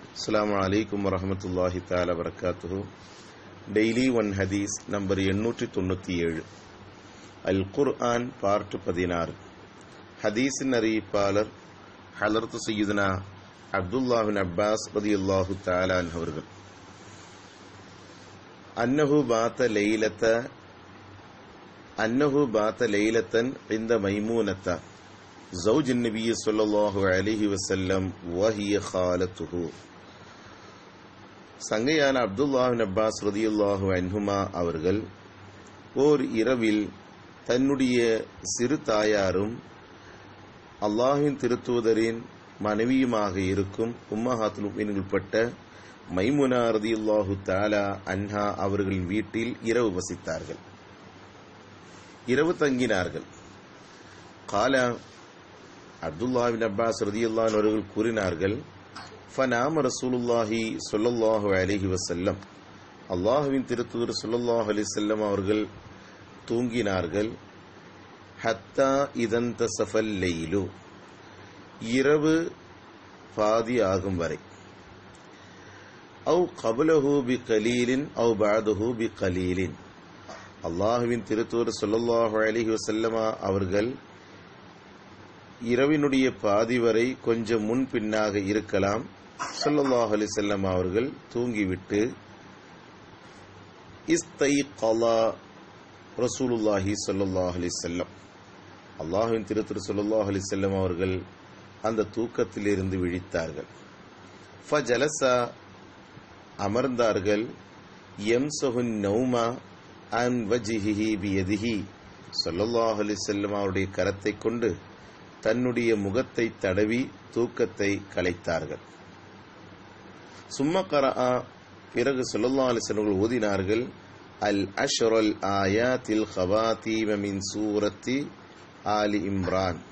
அஸ்ஸலாமு அலைக்கும் வரஹமத்துல்லாஹி தாலா வரகாத்துஹு டெய்லி ஒன் ஹதீஸ் நம்பர் எண்ணூற்றி தொண்ணூற்றி ஏழு அல் குர்ஆன் பார்ட் பதினாறு ஹதீஸின் அறிவிப்பாளர் ஹலர்த்து சையுதுனா அப்துல்லாஹின் அப்பாஸ் ரதியுல்லாஹு தாலான் அவர்கள் அன்னஹு பாத்த லைலத்த அன்னஹு பாத்த லைலத்தன் இந்த மைமூனத்தா زوج النبي صلى الله عليه وسلم وهي خالته சங்கையான அப்துல்லாஹின் அப்பாஸ் ரதியுல்லாஹு அன்ஹுமா அவர்கள் ஓர் இரவில் தன்னுடைய சிறு தாயாரும் அல்லாஹின் திருத்துவதரின் மனைவியுமாக இருக்கும் உம்மஹாத்துல் உட்பட்ட மைமுனா ரதியுல்லாஹு தாலா அன்ஹா அவர்களின் வீட்டில் இரவு வசித்தார்கள் இரவு தங்கினார்கள் கால அப்துல்லாஹின் அப்பாஸ் ரதியுல்லான் அவர்கள் கூறினார்கள் ஃபனாம ரசூலுல்லாஹி சொல்லல்லாஹு அலிஹி வசல்லம் அல்லாஹுவின் திருத்தூர் சொல்லல்லாஹு அலி செல்லம் அவர்கள் தூங்கினார்கள் ஹத்தா இதந்த சஃபல் லெயிலு இரவு பாதி ஆகும் வரை அவு கபலஹூ பி கலீலின் அவு பாதஹூ பி கலீலின் அல்லாஹுவின் திருத்தூர் சொல்லல்லாஹு அலிஹி வசல்லமா அவர்கள் இரவினுடைய பாதி வரை கொஞ்சம் முன் பின்னாக இருக்கலாம் சொல்லல்லாஹ் அலி செல்லம் அவர்கள் தூங்கிவிட்டு இஸ்தை கலா ரசூலுல்லாஹி சொல்லல்லாஹ் அலி செல்லம் அல்லாஹுவின் திருத்திரு சொல்லல்லாஹ் அலி செல்லம் அவர்கள் அந்த தூக்கத்திலிருந்து விழித்தார்கள் ஃபஜலசா அமர்ந்தார்கள் எம் சொஹுன் நௌமா அன் வஜிஹி பியதிஹி சொல்லல்லாஹ் அலி செல்லம் அவருடைய கரத்தை கொண்டு தன்னுடைய முகத்தை தடவி தூக்கத்தை கலைத்தார்கள் சும்மா கரா பிறகு சொல்லல்லா அலிசல்கள் ஓதினார்கள் அல் அஷ்ரல் ஆயாத்தில் ஹவாத்தீமின் சூரத்தி ஆலி இம்ரான்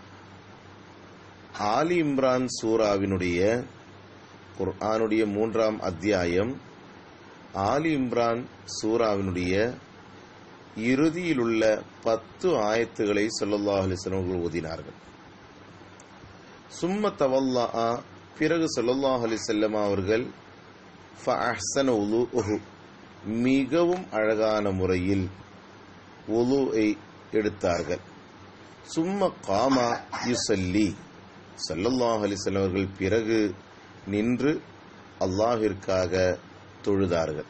ஆலி இம்ரான் சூராவினுடைய குர்ஆனுடைய மூன்றாம் அத்தியாயம் ஆலி இம்ரான் சூராவினுடைய இறுதியிலுள்ள பத்து ஆயத்துகளை சொல்லல்லாஹ் அலிஸ்லவர்கள் ஓதினார்கள் சும்ம தவல்லா பிறகு சொல்லல்லாஹ் அலிசல்லமா அவர்கள் மிகவும் அழகான முறையில் ஒலுவை எடுத்தார்கள் சும்ம காமா யுசல்லி சல்லல்லாஹ் அலிசல்லம் அவர்கள் பிறகு நின்று அல்லாஹிற்காக தொழுதார்கள்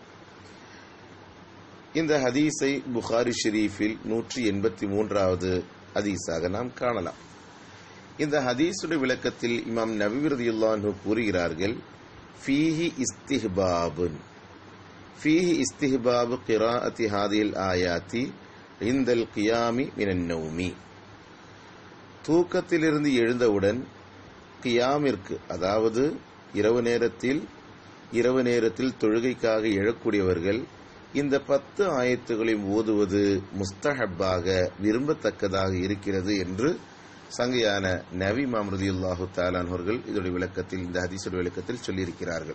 இந்த ஹதீஸை புகாரி ஷெரீஃபில் நூற்றி எண்பத்தி மூன்றாவது ஹதீஸாக நாம் காணலாம் இந்த ஹதீஸுடைய விளக்கத்தில் இமாம் நபிவிரதியுல்லான்னு கூறுகிறார்கள் ஃபீஹி இஸ்திஹ்பாபுன் ஃபீஹி இஸ்திஹ்பாபு கிராஅத்தி ஹாதில் ஆயாத்தி இந்தல் கியாமி மினன் நௌமி தூக்கத்திலிருந்து எழுந்தவுடன் கியாமிற்கு அதாவது இரவு நேரத்தில் இரவு நேரத்தில் தொழுகைக்காக எழக்கூடியவர்கள் இந்த பத்து ஆயத்துகளையும் ஓதுவது முஸ்தஹப்பாக விரும்பத்தக்கதாக இருக்கிறது என்று சங்கையான நவி மாமருதியுல்லாஹு தாலான் அவர்கள் இதோடைய விளக்கத்தில் இந்த ஹதீஸுடைய விளக்கத்தில் சொல்லியிருக்கிறார்கள்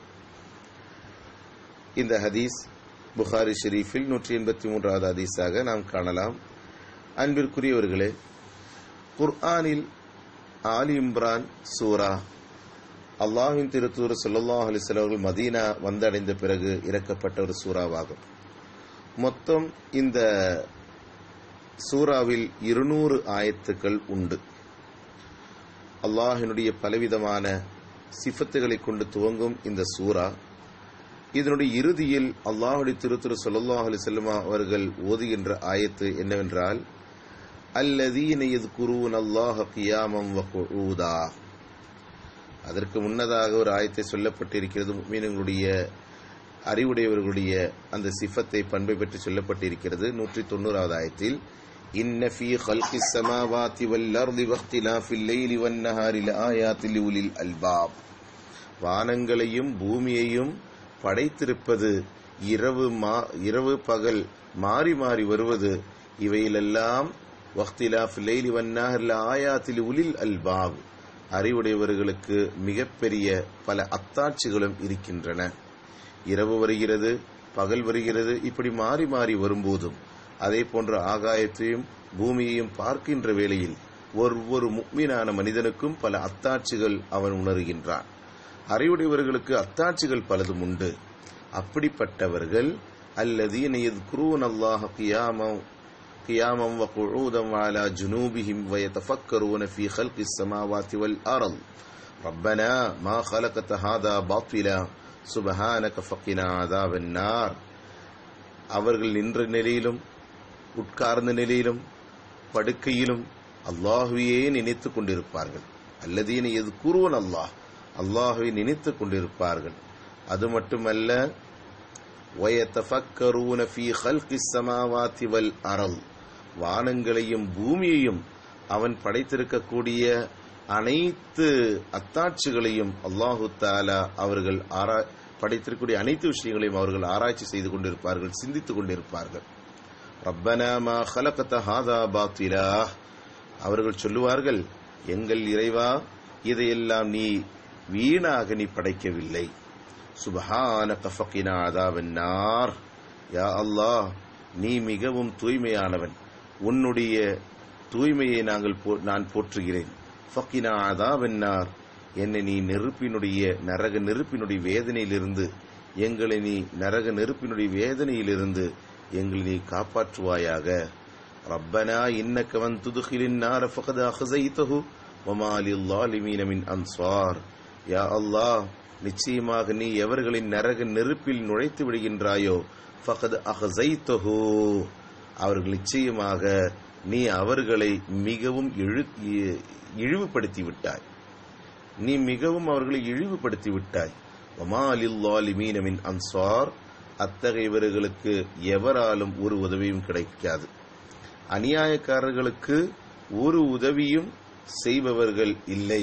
இந்த ஹதீஸ் புகாரி ஷெரீஃபில் நூற்றி எண்பத்தி மூன்றாவது ஹதீஸாக நாம் காணலாம் அன்பிற்குரியவர்களே குர்ஆனில் ஆலி இம்ரான் சூரா அல்லாஹின் திருத்தூர் சொல்லல்லாஹ் அலிஸ்லாம் அவர்கள் மதீனா வந்தடைந்த பிறகு இறக்கப்பட்ட ஒரு சூறாவாகும் மொத்தம் இந்த சூறாவில் இருநூறு ஆயத்துக்கள் உண்டு அல்லாஹினுடைய பலவிதமான சிஃபத்துகளை கொண்டு துவங்கும் இந்த சூறா இதனுடைய இறுதியில் அல்லாஹுடைய திருத்துரு சொல்லாஹ் அலி செல்லமா அவர்கள் ஓதுகின்ற ஆயத்து என்னவென்றால் அல்லதீன குருவன் அல்லாஹ் கியாமம் ஊதா அதற்கு முன்னதாக ஒரு ஆயத்தை சொல்லப்பட்டிருக்கிறது மீனங்களுடைய அறிவுடையவர்களுடைய அந்த சிஃபத்தை பண்பை பற்றி சொல்லப்பட்டிருக்கிறது நூற்றி தொண்ணூறாவது ஆயத்தில் إن في خلق السماوات والأرض واختلاف الليل والنهار لآيات لأولي الألباب வானங்களையும் பூமியையும் படைத்திருப்பது இரவு மா இரவு பகல் மாறி மாறி வருவது இவையிலெல்லாம் வக்திலாஃப் லைலி வன்னாஹர்ல ஆயாத்தில் உலில் அல்பாப் அறிவுடையவர்களுக்கு மிகப்பெரிய பல அத்தாட்சிகளும் இருக்கின்றன இரவு வருகிறது பகல் வருகிறது இப்படி மாறி மாறி வரும்போதும் அதே போன்ற ஆகாயத்தையும் பூமியையும் பார்க்கின்ற வேளையில் ஒவ்வொரு முக்மீனான மனிதனுக்கும் பல அத்தாட்சிகள் அவன் உணர்கின்றான் அறிவுடையவர்களுக்கு அத்தாட்சிகள் பலதும் உண்டு அப்படிப்பட்டவர்கள் الذين يذكرون الله قياما قياما وقعودا وعلى جنوبهم ويتفكرون في خلق السماوات والأرض ربنا ما خلقت هذا باطلا سبحانك فقنا عذاب النار அவர்கள் நின்ற நிலையிலும் உட்கார்ந்த நிலையிலும் படுக்கையிலும் அல்லாஹுவையே நினைத்துக் கொண்டிருப்பார்கள் அல்லதீன எது கூறுவன் அல்லாஹ் அல்லாஹுவை நினைத்துக் கொண்டிருப்பார்கள் அது மட்டுமல்ல وَيَتَفَكَّرُونَ فِي خَلْقِ السَّمَاوَاتِ وَالْأَرْضِ வானங்களையும் பூமியையும் அவன் படைத்திருக்கக்கூடிய அனைத்து அத்தாட்சிகளையும் அல்லாஹு தாலா அவர்கள் ஆரா படைத்திருக்கக்கூடிய அனைத்து விஷயங்களையும் அவர்கள் ஆராய்ச்சி செய்து கொண்டிருப்பார்கள் சிந்தித்துக் கொண்டிருப்பார்கள் ரப்பனா மா خلقت هذا باطلا அவர்கள் சொல்லுவார்கள் எங்கள் இறைவா இதையெல்லாம் நீ வீணாக நீ படைக்கவில்லை சுபஹானக ஃபகினா அதாவன்னார் யா அல்லாஹ் நீ மிகவும் தூய்மையானவன் உன்னுடைய தூய்மையை நாங்கள் போ- நான் போற்றுகிறேன் ஃபகினா அதாவன்னார் என்னை நீ நெருப்பினுடைய நரக நெருப்பினுடைய வேதனையிலிருந்து எங்களை நீ நரக நெருப்பினுடைய வேதனையிலிருந்து எங்களை நீ காப்பாற்றுவாயாக ரப்பனா இன்னக மன் துதுகிலின் நார ஃபகத் அஹ்ஸைதஹு வமா லில் மின் அன்சார் யா அல்லாஹ் நிச்சயமாக நீ எவர்களின் நரக நெருப்பில் நுழைத்து விடுகின்றாயோ ஃபகத் அஹ்ஸைதஹு அவர்கள் நிச்சயமாக நீ அவர்களை மிகவும் இழு- இ- இழிவுபடுத்தி விட்டாய் நீ மிகவும் அவர்களை இழிவுபடுத்தி விட்டாய் ஒமாலில்லாலிமீன மின் அன்சார் அத்தகையவர்களுக்கு எவராலும் ஒரு உதவியும் கிடைக்காது அநியாயக்காரர்களுக்கு ஒரு உதவியும் செய்பவர்கள் இல்லை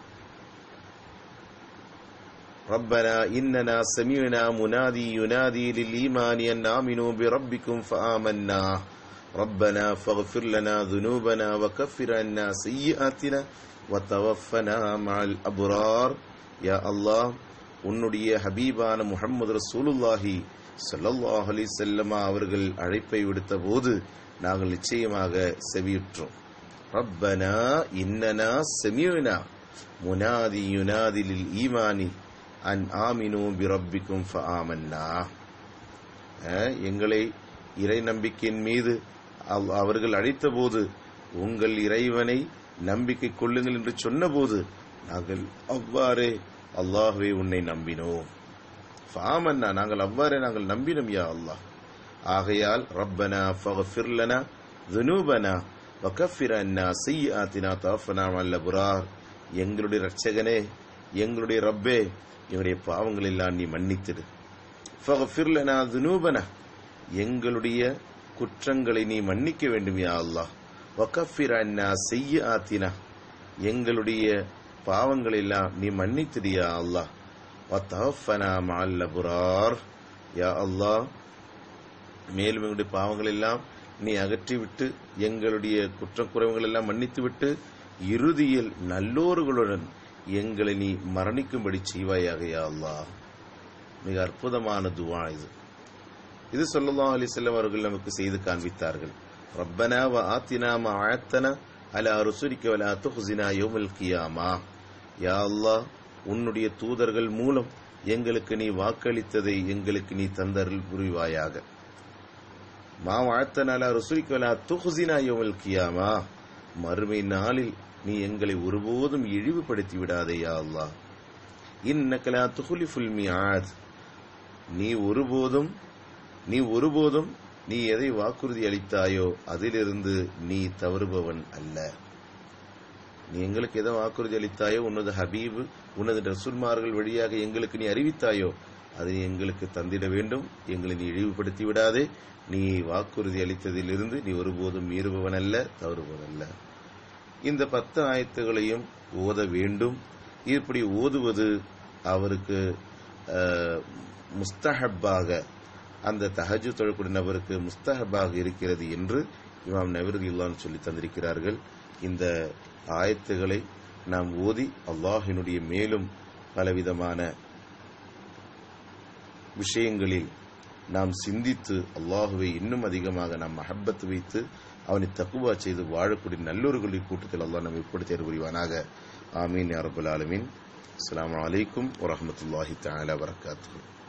ربنا إننا سمعنا منادي ينادي للإيمان أن آمنوا بربكم فآمنا ربنا فاغفر لنا ذنوبنا وكفر عنا سيئاتنا وتوفنا مع الأبرار يا الله உன்னுடைய ஹபீபான முஹம்மது ரசூலுல்லாஹி ஸல்லல்லாஹு அலைஹி வஸல்லம் அவர்கள் அழைப்பை விடுத்த போது நாங்கள் நிச்சயமாக செவியுற்றோம் ரப்பனா இன்னனா செமியுனா முனாதி யுனாதி லில் ஈமானி அன் ஆமினு பிரப்பிக்கும் ஃபஆமன்னா அஹ், எங்களை இறை நம்பிக்கையின் மீது அவ்- அவர்கள் அழைத்தபோது உங்கள் இறைவனை நம்பிக்கை கொள்ளுங்கள் என்று சொன்னபோது நாங்கள் அவ்வாறே அல்லாஹ்வே உன்னை நம்பினோம் ஃபாமன்னா நாங்கள் அவ்வாறே நாங்கள் நம்பினோம் யா அல்லாஹ் ஆகையால் ரப்பனா ஃபக்ஃபிர் லனா ذنوبنا وكفر عنا سيئاتنا توفنا مع الابرار எங்களுடைய ரட்சகனே எங்களுடைய ரப்பே எங்களுடைய பாவங்கள் எல்லாம் நீ மன்னித்திடு ஃபக்ஃபிர் லனா ذنوبنا எங்களுடைய குற்றங்களை நீ மன்னிக்க வேண்டும் யா அல்லாஹ் வகஃபிர் அன்னா செய்யாத்தினா எங்களுடைய பாவங்கள் எல்லாம் நீ மன்னித்திடு யா அல்லாஹ் வத்தவஃபனா மஅல் அபுரார் யா அல்லாஹ் மேலும் எங்களுடைய பாவங்கள் எல்லாம் நீ அகற்றிவிட்டு எங்களுடைய குற்றக்குறைவுகள் எல்லாம் மன்னித்துவிட்டு இறுதியில் நல்லோர்களுடன் எங்களை நீ மரணிக்கும்படி செய்வாயாக யா அல்லாஹ் மிக அற்புதமான துவா இது இது ஸல்லல்லாஹு அலைஹி வஸல்லம் அவர்கள் நமக்கு செய்து காண்பித்தார்கள் ரப்பனா வ ஆத்தினா மா ஆத்தனா அலா ருசுலிக்க வலா துஹ்ஸினா யௌமல் கியாமா யா அல்லாஹ் உன்னுடைய தூதர்கள் மூலம் எங்களுக்கு நீ வாக்களித்ததை எங்களுக்கு நீ தந்தருள் புரிவாயாக மா வாழ்த்தன அலா ருசுலிக்க வலா துஹ்ஸினா யௌமல் கியாமா மறுமை நாளில் நீ எங்களை ஒருபோதும் இழிவுபடுத்தி விடாதே யா அல்லாஹ் இன்னக லா துஹ்லிஃபுல் மிஆத் நீ ஒருபோதும் நீ ஒருபோதும் நீ எதை வாக்குறுதி அளித்தாயோ அதிலிருந்து நீ தவறுபவன் அல்ல நீ எங்களுக்கு எதை வாக்குறுதி அளித்தாயோ உனது ஹபீப் உனது ரசூல்மார்கள் வழியாக எங்களுக்கு நீ அறிவித்தாயோ அதை எங்களுக்கு தந்திட வேண்டும் எங்களை நீ இழிவுபடுத்தி விடாதே நீ வாக்குறுதி அளித்ததிலிருந்து நீ ஒருபோதும் மீறுபவன் அல்ல தவறுபவன் அல்ல இந்த பத்து ஆயத்துகளையும் ஓத வேண்டும் இப்படி ஓதுவது அவருக்கு அஹ், முஸ்தஹப்பாக அந்த தஹஜு தொழக்கூடிய நபருக்கு முஸ்தஹப்பாக இருக்கிறது என்று இமாம் நவருதில்லான்னு சொல்லி தந்திருக்கிறார்கள் இந்த ஆயத்துகளை நாம் ஓதி அல்லாஹினுடைய மேலும் பலவிதமான விஷயங்களில் நாம் சிந்தித்து அல்லாஹுவை இன்னும் அதிகமாக நாம் மஹப்பத் வைத்து அவனை தக்குவா செய்து வாழக்கூடிய நல்லோர்களின் கூட்டத்தில் அல்லாஹ் நம்மை இப்படி தேர்வு புரிவானாக ஆமீன் யா ரப்பல் ஆலமீன் அஸ்ஸலாமு அலைக்கும் வரஹ்மத்துல்லாஹி தஆலா வரகாத்துஹு